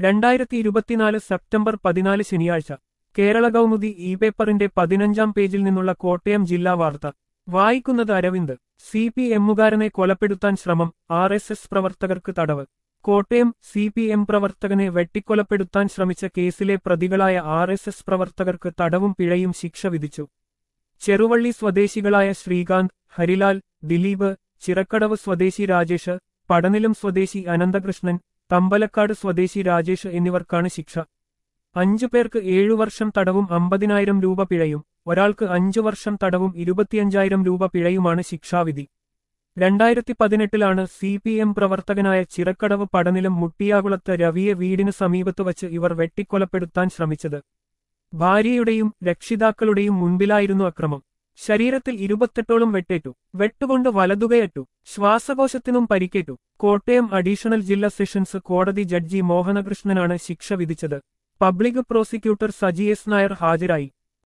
രണ്ടായിരത്തി ഇരുപത്തിനാല് സെപ്റ്റംബർ പതിനാല് ശനിയാഴ്ച കേരള കൗമുദി ഇ പേപ്പറിന്റെ പതിനഞ്ചാം പേജിൽ നിന്നുള്ള കോട്ടയം ജില്ലാ വാർത്ത വായിക്കുന്നത് അരവിന്ദ് സി പി എമ്മുകാരനെ കൊലപ്പെടുത്താൻ ശ്രമം ആർ എസ് എസ് പ്രവർത്തകർക്ക് തടവ് കോട്ടയം സി പി എം പ്രവർത്തകനെ വെട്ടിക്കൊലപ്പെടുത്താൻ ശ്രമിച്ച കേസിലെ പ്രതികളായ ആർ എസ് എസ് പ്രവർത്തകർക്ക് തടവും പിഴയും ശിക്ഷ വിധിച്ചു ചെറുവള്ളി സ്വദേശികളായ ശ്രീകാന്ത് ഹരിലാൽ ദിലീപ് ചിറക്കടവ് സ്വദേശി രാജേഷ് പടനിലം സ്വദേശി അനന്തകൃഷ്ണൻ തമ്പലക്കാട് സ്വദേശി രാജേഷ് എന്നിവർക്കാണ് ശിക്ഷ അഞ്ചു പേർക്ക് ഏഴു വർഷം തടവും അമ്പതിനായിരം രൂപ പിഴയും ഒരാൾക്ക് അഞ്ചു വർഷം തടവും ഇരുപത്തിയഞ്ചായിരം രൂപ പിഴയുമാണ് ശിക്ഷാവിധി രണ്ടായിരത്തി പതിനെട്ടിലാണ് സി പി എം പ്രവർത്തകനായ ചിറക്കടവ് പടനിലം മുട്ടിയാകുളത്ത് രവിയെ വീടിന് സമീപത്ത് വച്ച് ഇവർ വെട്ടിക്കൊലപ്പെടുത്താൻ ശ്രമിച്ചത് ഭാര്യയുടെയും രക്ഷിതാക്കളുടെയും മുൻപിലായിരുന്നു അക്രമം ശരീരത്തിൽ ഇരുപത്തെട്ടോളം വെട്ടേറ്റു വെട്ടുകൊണ്ട് വലതുകയറ്റു ശ്വാസകോശത്തിനും പരിക്കേറ്റു കോട്ടയം അഡീഷണൽ ജില്ലാ സെഷൻസ് കോടതി ജഡ്ജി മോഹനകൃഷ്ണനാണ് ശിക്ഷ വിധിച്ചത് public prosecutor Saji S Nair ഹാജരായി